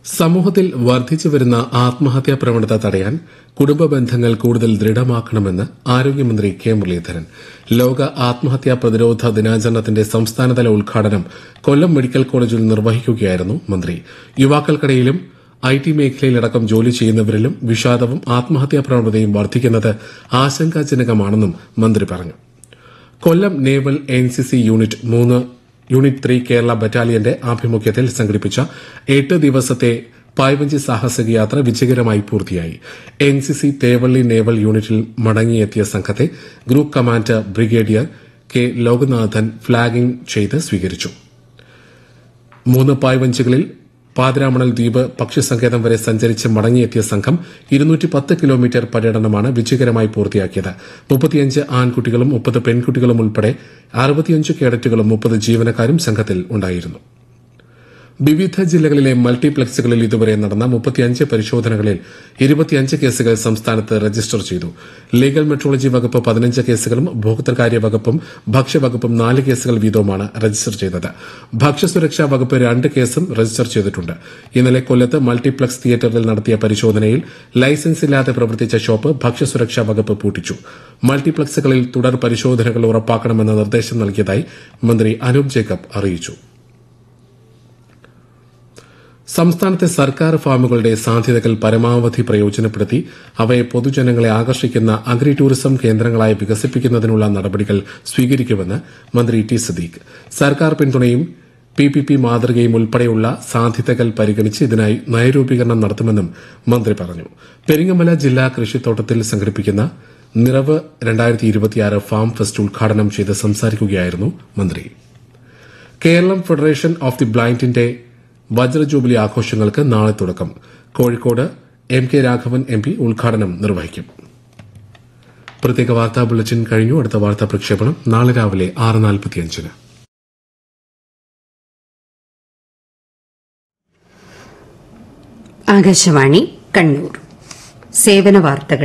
സമൂഹത്തിൽ വർദ്ധിച്ചു വരുന്ന ആത്മഹത്യാ പ്രവണത തടയാൻ കുടുംബ ബന്ധങ്ങൾ കൂടുതൽ ദൃഢമാക്കണമെന്ന് ആരോഗ്യമന്ത്രി കെ മുരളീധരൻ ലോക ആത്മഹത്യാ പ്രതിരോധ ദിനാചരണത്തിന്റെ സംസ്ഥാനതല ഉദ്ഘാടനം കൊല്ലം മെഡിക്കൽ കോളേജിൽ നിർവഹിക്കുകയായിരുന്നു മന്ത്രി യുവാക്കൾക്കിടയിലും ഐ ടി മേഖലയിലടക്കം ജോലി ചെയ്യുന്നവരിലും വിഷാദവും ആത്മഹത്യാ പ്രവണതയും വർദ്ധിക്കുന്നത് ആശങ്കാജനകമാണെന്നും മന്ത്രി പറഞ്ഞു Kollam naval N C C unit മൂന്ന് യൂണിറ്റ് ത്രീ കേരള ബറ്റാലിയന്റെ ആഭിമുഖ്യത്തിൽ സംഘടിപ്പിച്ച എട്ട് ദിവസത്തെ പായ്വഞ്ചി സാഹസിക യാത്ര വിജയകരമായി പൂർത്തിയായി N C C Thevally naval യൂണിറ്റിൽ മടങ്ങിയെത്തിയ സംഘത്തെ group commander brigadier K Lokanathan flagging ചെയ്ത് സ്വീകരിച്ചു മൂന്ന് പായ്വഞ്ചികളിൽ പാതിരാമണൽ ദ്വീപ് പക്ഷിസങ്കേതം വരെ സഞ്ചരിച്ച് മടങ്ങിയെത്തിയ സംഘം ഇരുന്നൂറ്റി പത്ത് കിലോമീറ്റർ പര്യടനമാണ് വിജയകരമായി പൂർത്തിയാക്കിയത് മുപ്പത്തിയഞ്ച് ആൺകുട്ടികളും മുപ്പത് പെൺകുട്ടികളും ഉൾപ്പെടെ അറുപത്തിയഞ്ച് കേഡറ്റുകളും മുപ്പത് ജീവനക്കാരും സംഘത്തിൽ ഉണ്ടായിരുന്നു വിവിധ ജില്ലകളിലെ മൾട്ടിപ്ലക്സുകളിൽ ഇതുവരെ നടന്ന മുപ്പത്തിയഞ്ച് പരിശോധനകളിൽ ഇരുപത്തിയഞ്ച് കേസുകൾ സംസ്ഥാനത്ത് രജിസ്റ്റർ ചെയ്തു ലീഗൽ മെട്രോളജി വകുപ്പ് പതിനഞ്ച് കേസുകളും ഉപഭോക്തൃകാര്യ വകുപ്പും ഭക്ഷ്യവകുപ്പും നാല് കേസുകൾ വീതവുമാണ് രജിസ്റ്റർ ചെയ്തത് ഭക്ഷ്യസുരക്ഷാ വകുപ്പ് രണ്ട് കേസും രജിസ്റ്റർ ചെയ്തിട്ടുണ്ട് ഇന്നലെ കൊല്ലത്ത് മൾട്ടിപ്ലക്സ് തിയേറ്ററിൽ നടത്തിയ പരിശോധനയിൽ ലൈസൻസ് ഇല്ലാതെ പ്രവർത്തിച്ച ഷോപ്പ് ഭക്ഷ്യസുരക്ഷാ വകുപ്പ് പൂട്ടിച്ചു മൾട്ടിപ്ലക്സുകളിൽ തുടർ പരിശോധനകൾ ഉറപ്പാക്കണമെന്ന നിർദ്ദേശം നൽകിയതായി മന്ത്രി അനൂപ് ജേക്കബ് അറിയിച്ചു സംസ്ഥാനത്തെ സർക്കാർ ഫാമുകളുടെ സാധ്യതകൾ പരമാവധി പ്രയോജനപ്പെടുത്തി അവയെ പൊതുജനങ്ങളെ ആകർഷിക്കുന്ന അഗ്രി ടൂറിസം കേന്ദ്രങ്ങളായി വികസിപ്പിക്കുന്നതിനുള്ള നടപടികൾ സ്വീകരിക്കുമെന്ന് മന്ത്രി ടി സദീഖ് സർക്കാർ പിന്തുണയും പി പി പി മാതൃകയും ഉൾപ്പെടെയുള്ള സാധ്യതകൾ പരിഗണിച്ച് ഇതിനായി നയരൂപീകരണം നടത്തുമെന്നും മന്ത്രി പറഞ്ഞു പെരിങ്ങമല ജില്ലാ കൃഷിത്തോട്ടത്തിൽ സംഘടിപ്പിക്കുന്ന നിറവ് രണ്ടായിരത്തി ഇരുപത്തിയാറ് ഫാം ഫെസ്റ്റ് ഉദ്ഘാടനം ചെയ്ത് സംസാരിക്കുകയായിരുന്നു മന്ത്രി കേരളം ഫെഡറേഷൻ ഓഫ് ദി ബ്ലൈൻഡിന്റെ വജ്രജൂബിലി ആഘോഷങ്ങൾക്ക് നാളെ തുടക്കം Kozhikode M K Raghavan M P ഉദ്ഘാടനം നിർവഹിക്കും പ്രത്യേക വാർത്താ ബുള്ളറ്റിൻ കഴിഞ്ഞു അടുത്ത വാർത്താ പ്രക്ഷേപണം നാളെ രാവിലെ ആറ് നാൽപ്പത്തിയഞ്ചിന് ആകാശവാണി കണ്ണൂർ സേവന വാർത്തകൾ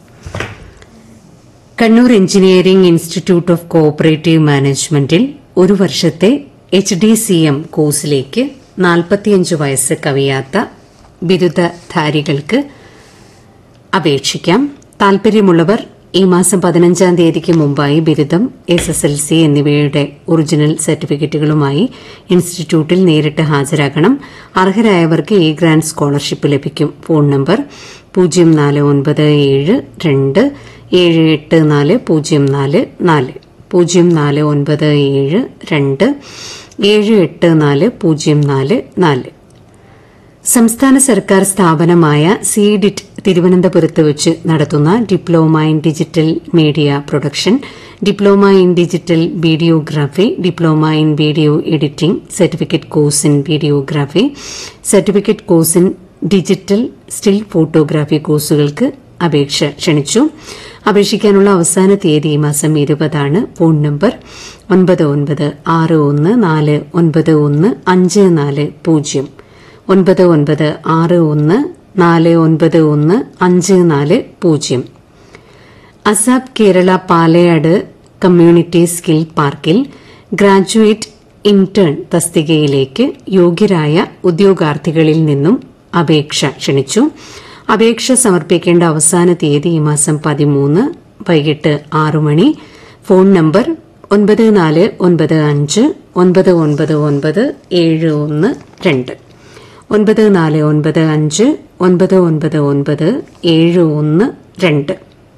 Kannur engineering institute of cooperative മാനേജ്മെന്റിൽ ഒരു വർഷത്തെ എച്ച് ഡി സി എം കോഴ്സിലേക്ക് നാൽപ്പത്തിയഞ്ച് വയസ്സ് കവിയാത്ത ബിരുദധാരികൾക്ക് അപേക്ഷിക്കാം താൽപര്യമുള്ളവർ ഈ മാസം പതിനഞ്ചാം തീയതിക്ക് മുമ്പായി ബിരുദം എസ് എസ് എൽ സി എന്നിവയുടെ ഒറിജിനൽ സർട്ടിഫിക്കറ്റുകളുമായി ഇൻസ്റ്റിറ്റ്യൂട്ടിൽ നേരിട്ട് ഹാജരാകണം അർഹരായവർക്ക് ഇ ഗ്രാന്റ് സ്കോളർഷിപ്പ് ലഭിക്കും ഫോൺ നമ്പർ പൂജ്യം നാല് ഒൻപത് ഏഴ് രണ്ട് ഏഴ് എട്ട് നാല് പൂജ്യം നാല് നാല് പൂജ്യം നാല് ഒൻപത് ഏഴ് രണ്ട് ഏഴ് എട്ട് നാല് പൂജ്യം നാല് നാല് സംസ്ഥാന സർക്കാർ സ്ഥാപനമായ സിഡിറ്റ് തിരുവനന്തപുരത്ത് വെച്ച് നടത്തുന്ന diploma in digital media production diploma in digital videography diploma in video editing certificate course in videography certificate course in digital still photography കോഴ്സുകൾക്ക് അപേക്ഷ ക്ഷണിച്ചു അപേക്ഷിക്കാനുള്ള അവസാന തീയതി ഈ മാസം ഇരുപതാണ് ഫോൺ നമ്പർ ഒൻപത് ഒൻപത് ആറ് ഒന്ന് നാല് ഒൻപത് ഒന്ന് അഞ്ച് നാല് പൂജ്യം ഒൻപത് ഒൻപത് ആറ് ഒന്ന് നാല് ഒൻപത് ഒന്ന് അഞ്ച് നാല് പൂജ്യം അസാബ് കേരള പാലയാട് കമ്മ്യൂണിറ്റി സ്കിൽ പാർക്കിൽ ഗ്രാജുവേറ്റ് ഇന്റേൺ തസ്തികയിലേക്ക് യോഗ്യരായ ഉദ്യോഗാർത്ഥികളിൽ നിന്നും അപേക്ഷ ക്ഷണിച്ചു അപേക്ഷ സമർപ്പിക്കേണ്ട അവസാന തീയതി ഈ മാസം പതിമൂന്ന് വൈകിട്ട് ആറു മണി ഫോൺ നമ്പർ ഒൻപത് നാല് ഒൻപത് അഞ്ച് ഒൻപത് ഒൻപത് ഒൻപത് ഏഴ് ഒന്ന് രണ്ട് ഒൻപത് നാല് ഒൻപത് അഞ്ച് ഒൻപത് ഒൻപത് ഒൻപത് ഏഴ് ഒന്ന് രണ്ട്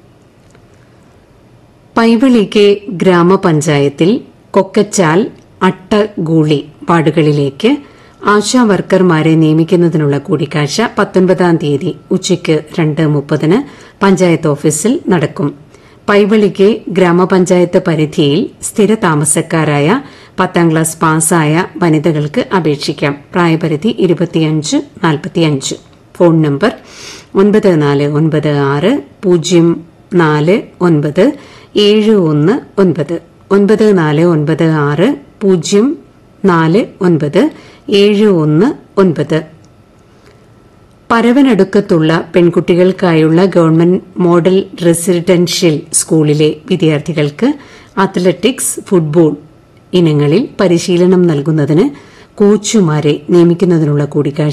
പൈവളിക്ക് ഗ്രാമപഞ്ചായത്തിൽ കൊക്കച്ചാൽ അട്ടഗൂളി വാർഡുകളിലേക്ക് ആശാ വർക്കർമാരെ നിയമിക്കുന്നതിനുള്ള കൂടിക്കാഴ്ച പത്തൊൻപതാം തീയതി ഉച്ചയ്ക്ക് രണ്ട് മുപ്പതിന് പഞ്ചായത്ത് ഓഫീസിൽ നടക്കും പൈവളിക്ക് ഗ്രാമപഞ്ചായത്ത് പരിധിയിൽ സ്ഥിര താമസക്കാരായ പത്താം ക്ലാസ് പാസ്സായ വനിതകൾക്ക് അപേക്ഷിക്കാം പ്രായപരിധി ഇരുപത്തിയഞ്ച് നാൽപ്പത്തിയഞ്ച് ഫോൺ നമ്പർ ഒൻപത് നാല് ഒൻപത് ആറ് പൂജ്യം നാല് ഒൻപത് ഏഴ് ഒന്ന് ഒൻപത് ഒൻപത് നാല് ഒൻപത് ആറ് പൂജ്യം നാല് ഒൻപത് ഏഴ് ഒന്ന് ഒൻപത് പരവനടുക്കത്തുള്ള പെൺകുട്ടികൾക്കായുള്ള ഗവൺമെന്റ് മോഡൽ റെസിഡൻഷ്യൽ സ്കൂളിലെ വിദ്യാർത്ഥികൾക്ക് അത്ലറ്റിക്സ് ഫുട്ബോൾ ഇനങ്ങളിൽ പരിശീലനം നൽകുന്നതിന് കോച്ചുമാരെ നിയമിക്കുന്നതിനുള്ള കൂടിക്കാഴ്ച